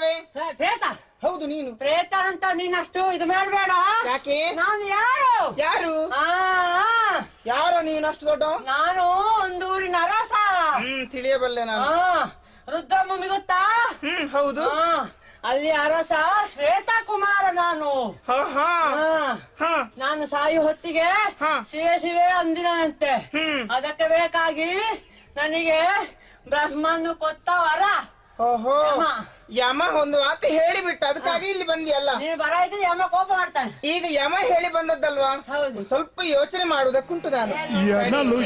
ಪ್ರೇತವೇ pray- ಪ್ರೇತ ಹೌದು ನೀನು ಪ್ರೇತ ಅಂತ ನೀನಷ್ಟು ಇದು ಮಾಡಬೇಡ ಯಾಕೆ ನಾನು ಯಾರು ಯಾರು ಆ, ಆ, ಯಾರೋ ನೀನು ಅಷ್ಟು ದೊಡ್ಡ ನಾನು ಒಂದು ಊರಿನ ಅರಸ ಹ್ಮ್ ತಿಳಿಯಬಲ್ಲೆ ನಾನು ಆ, ರುದ್ರಭೂಮಿ ಗೊತ್ತಾ ಹ್ಮ್ ಹೌದು ಆ, ಅಲ್ಲಿ ಅರಸ ಶ್ವೇತ ಕುಮಾರ ನಾನು ಹಾ ಹಾ ಆ, ಹಾ ನಾನು ಸಾಯು ಹೊತ್ತಿಗೆ ಹಾ. ಶಿವೆ ಶಿವೆ ಅಂದಿನಂತೆ ಹ್ಮ್. ಅದಕ್ಕೆ ಬೇಕಾಗಿ ನನಗೆ ಬ್ರಹ್ಮನು ಕೊತ್ತ ವರ ಓಹೋ ಯಮ. ಯಮ ಒಂದು ಮಾತು ಹೇಳಿಬಿಟ್ಟ ಅದಕ್ಕಾಗಿ ಇಲ್ಲಿ ಬಂದಿಯಲ್ಲ ನೀನು ಬರ ಇದ್ರೆ ಯಮ ಕೋಪ ಮಾಡ್ತಾನೆ ಈಗ ಯಮ ಹೇಳಿ ಬಂದದ್ದಲ್ವಾ ಹೌದು ಸ್ವಲ್ಪ ಯೋಚನೆ ಮಾಡುವುದಕ್ಕುಂಟು ನಾನು ಎನ್ನಲು